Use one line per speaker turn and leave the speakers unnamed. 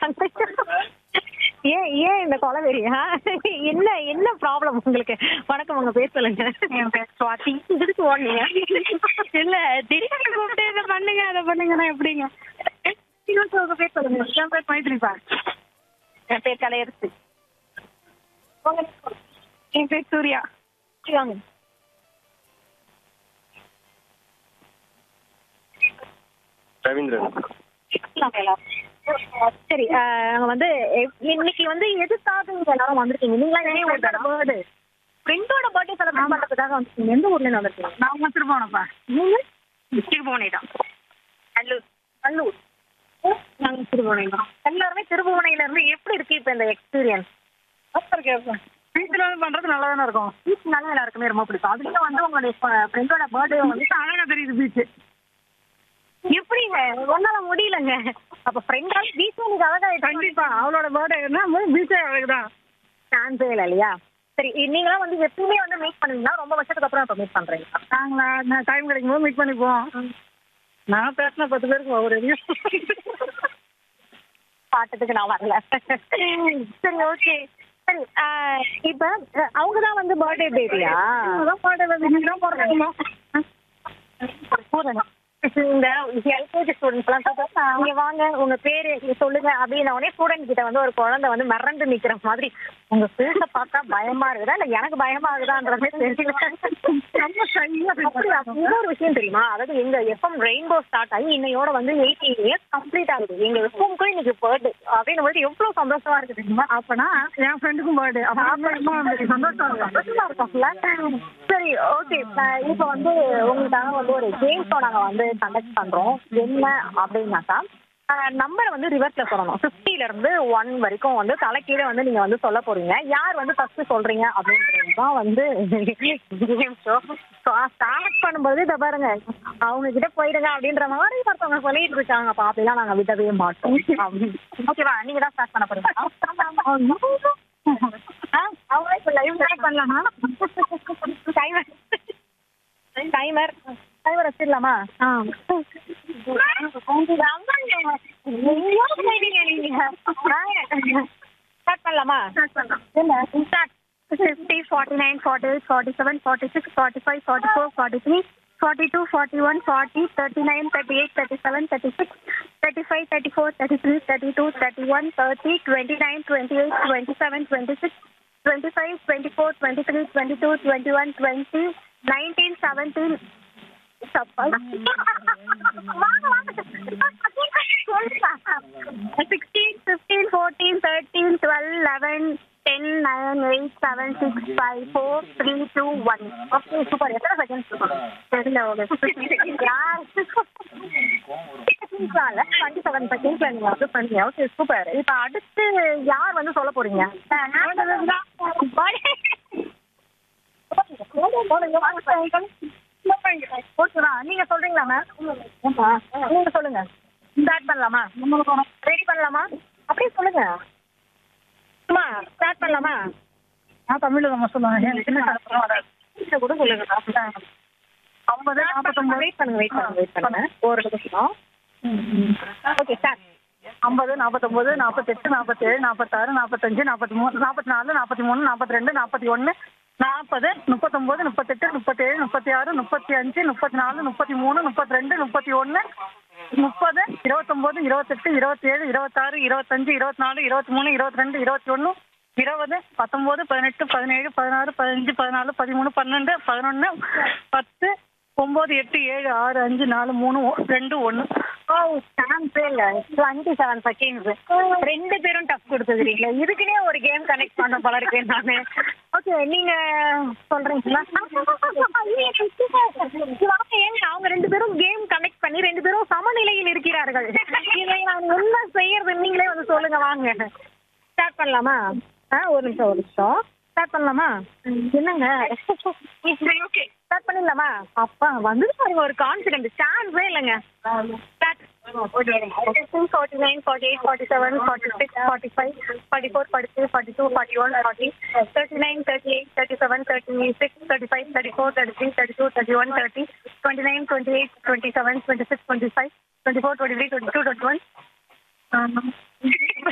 ஏன் ஏன் இந்த கொலவெறியா என்ன என்ன ப்ராப்ளம் உங்களுக்கு வணக்கம் உங்க பேர் சொல்லுங்க
என் பேர் சுவாதி
இதுக்கு ஓடுனீங்க
இல்ல திடீர்னு கூப்பிட்டு இதை பண்ணுங்க அதை பண்ணுங்கன்னா எப்படிங்க
இன்னொரு உங்க பேர் சொல்லுங்க
என் பேர் மைத்ரிப்பா
என் பேர் கலையரசு உங்க
என் பேர் சூர்யா
வாங்க
ரவீந்திரன்
சரி அஹ், நாங்க வந்து எ- இன்னைக்கு வந்து எதுக்காக இங்க எல்லாரும் வந்திருக்கீங்க நீங்களா ஏன் உங்களோட பர்த்டே ஃப்ரெண்டோட பர்த்டே செலிப்ரேட் பண்றதுக்காக வந்திருக்கீங்க எந்த ஊர்ல இருந்து வந்திருக்கீங்க
நான் வச்சுட்டு போனப்பா
நீங்க
திருபுவனை தான்
கல்லூர் கல்லூர் நாங்க திருபுவனை தான் எல்லாருமே திருபுவனையில இருந்து எப்படி இருக்கு இப்ப இந்த எக்ஸ்பீரியன்ஸ்
வீட்டில் வந்து பண்றது நல்லா தானே இருக்கும்
பீச்னால எல்லாருக்குமே ரொம்ப பிடிக்கும் அதுலயும் வந்து உங்களுடைய ஃப்ரெண்டோட பர்த்டே வந்து
அழகா தெரியுது பீச்
எப்படிங்க ஒன்னால முடியலங்க அப்ப ஃப்ரெண்டால பீச் உங்களுக்கு அழகா
கண்டிப்பா அவளோட பர்த்டேனா பீச்சே அழகு தான்
சான்ஸே இல்லை இல்லையா சரி நீங்களாம் வந்து எப்பயுமே வந்து மீட் பண்ணுவீங்களா ரொம்ப வருஷத்துக்கு அப்புறம் இப்ப மீட் பண்றீங்களா
நாங்களா நான் டைம் கிடைக்கும் போது மீட் பண்ணிப்போம் நான் பேசின பத்து பேருக்கு ஒரு
பாட்டத்துக்கு நான் வரல சரி ஓகே சரி ஆஹ் இப்ப அவங்க தான் வந்து பர்த்டே பேபியா
இன்னைக்கு தான் பிறக்கணுமா
இந்த எல்கேஜி ஸ்டூடெண்ட்ஸ் எல்லாம் கூப்பிட்டு, இங்க வாங்க உங்க பேரு இங்க சொல்லுங்க அப்படின்ன உடனே ஸ்டூடெண்ட் கிட்ட வந்து ஒரு குழந்தை வந்து மிரண்டு நிக்கிற மாதிரி உங்க ஃபேஸ பார்த்தா பயமா இருக்குதா இல்ல எனக்கு பயமா இருக்குதான்றதே தெரியல
ரொம்ப ஷையா
அப்படியா? இன்னொரு விஷயம் தெரியுமா அதாவது எங்க எஃப்எம் ரெயின்போ ஸ்டார்ட் ஆகி இன்னையோட வந்து எயிட்டீன் இயர்ஸ் கம்ப்ளீட் ஆகுது எங்க எஃப்எம்க்கும் இன்னைக்கு பர்த்டே அப்படின்னு போது எவ்வளவு சந்தோஷமா இருக்கு தெரியுமா
அப்பனா என் ஃப்ரெண்டுக்கும் பர்த்டே அப்ப சந்தோஷம் இருக்கும்
சந்தோஷமா இருக்கும்ல சரி ஓகே இப்போ வந்து உங்களுக்காக வந்து ஒரு கேம் ஷோ நாங்க வந்து கண்டக்ட் பண்றோம் என்ன அப்படின்னாக்கா நம்பரை வந்து ரிவர்ஸ்ல சொல்லணும் 50 ல இருந்து ஒன் வரைக்கும் வந்து தலைக்கீழே வந்து நீங்க வந்து சொல்ல போறீங்க யார் வந்து ஃபர்ஸ்ட் சொல்றீங்க அப்படின்றது தான் வந்து கேம் ஷோ ஸ்டார்ட் பண்ணும்போது இதை பாருங்க அவங்க கிட்ட போயிடுங்க அப்படின்ற மாதிரி ஒருத்தவங்க சொல்லிட்டு இருக்காங்க அப்ப அப்படிலாம் நாங்க விடவே மாட்டோம் ஓகேவா நீங்க தான் ஸ்டார்ட் பண்ண போறீங்க அவங்களே இப்ப லைவ் ஸ்டார்ட் பண்ணலாமா டைமர் டைமர் டைமர் வச்சிடலாமா ஸ்டார்ட் பண்ணலாமா start
fifty forty nine forty eight forty seven forty six forty five forty four forty three forty two forty one forty thirty nine thirty eight thirty seven thirty six thirty five thirty four thirty three thirty two thirty one thirty twenty nine twenty eight twenty seven twenty six twenty five twenty four twenty three twenty two twenty one twenty nineteen seventeen sixteen fifteen fourteen thirteen twelve eleven ten nine eight seven six five four three two one
okay super எத்தனை seconds
தெரியல
twenty seven செகண்ட்ஸ்ல நீங்க வந்து பண்ணீங்க okay super இப்ப அடுத்து யார் வந்து சொல்ல போறீங்க ஓகேவா நீங்க சொல்றீங்களா மேம் நீங்க சொல்லுங்க ஸ்டார்ட் பண்ணலாமா ரெடி பண்ணலாமா அப்படியே சொல்லுங்க சும்மா ஸ்டார்ட் பண்ணலாமா
நான் தமிழ்ல நம்ம சொல்லுவாங்க எனக்கு என்ன கலப்படம் வராது
இதை கூட சொல்லுங்க
ஐம்பது நாற்பத்தொம்பது
வெயிட் பண்ணுங்க வெயிட் பண்ணுங்க வெயிட் பண்ணுங்க ஒரு நிமிஷம் ஓகே சார்
ஐம்பது நாற்பத்தொம்பது நாற்பத்தெட்டு நாற்பத்தேழு நாற்பத்தாறு நாற்பத்தஞ்சு நாற்பத்தி மூணு நாற்பத்தி நாலு நாற்பத்தி மூணு நாற்பத்தி ரெண்டு நாற்பத்தி ஒன்று நாற்பது முப்பத்தொம்பது முப்பத்தெட்டு முப்பத்தேழு முப்பத்தி ஆறு முப்பத்தி அஞ்சு முப்பத்தி நாலு முப்பத்தி மூணு முப்பத்தி ரெண்டு முப்பத்தி ஒன்று முப்பது இருபத்தொம்போது இருபத்தெட்டு இருபத்தேழு இருபத்தாறு இருபத்தஞ்சு இருபத்தி நாலு இருபத்தி மூணு இருபத்தி ரெண்டு இருபத்தி ஒன்று இருபது பத்தொம்போது பதினெட்டு பதினேழு பதினாறு பதினஞ்சு பதினாலு பதிமூணு பன்னெண்டு பதினொன்று பத்து ஒம்பது எட்டு ஏழு ஆறு அஞ்சு நாலு மூணு ஒ- ரெண்டு ஒன்று
ஓ சான்ஸே இல்ல டுவெண்ட்டி செவன் செகண்ட்ஸ் ரெண்டு பேரும் டஃப் கொடுத்துருக்கீங்க இதுக்குனே ஒரு கேம் கனெக்ட் பண்ண போல இருக்கேன் நானு ஓகே நீங்க சொல்றீங்களா வாங்க, ஏங்க அவங்க ரெண்டு பேரும் கேம் கனெக்ட் பண்ணி ரெண்டு பேரும் சமநிலையில் இருக்கிறார்கள் இதை நான் என்ன செய்யறது நீங்களே வந்து சொல்லுங்க வாங்க ஸ்டார்ட் பண்ணலாமா ஆ ஒரு நிமிஷம் ஒரு நிமிஷம் ஸ்டார்ட் பண்ணலாமா என்னங்க ஓகே ஸ்டார்ட் பண்ணிடலாமா அப்பா வந்து பாருங்க ஒரு கான்ஃபிடென்ட் சான்ஸே இல்லைங்க start forty nine forty eight forty seven forty six forty five forty four forty three forty two forty one forty thirty nine thirty eight thirty seven thirty six thirty five thirty four thirty three thirty two thirty one thirty twenty nine twenty eight twenty seven twenty six twenty five twenty four twenty three twenty two twenty one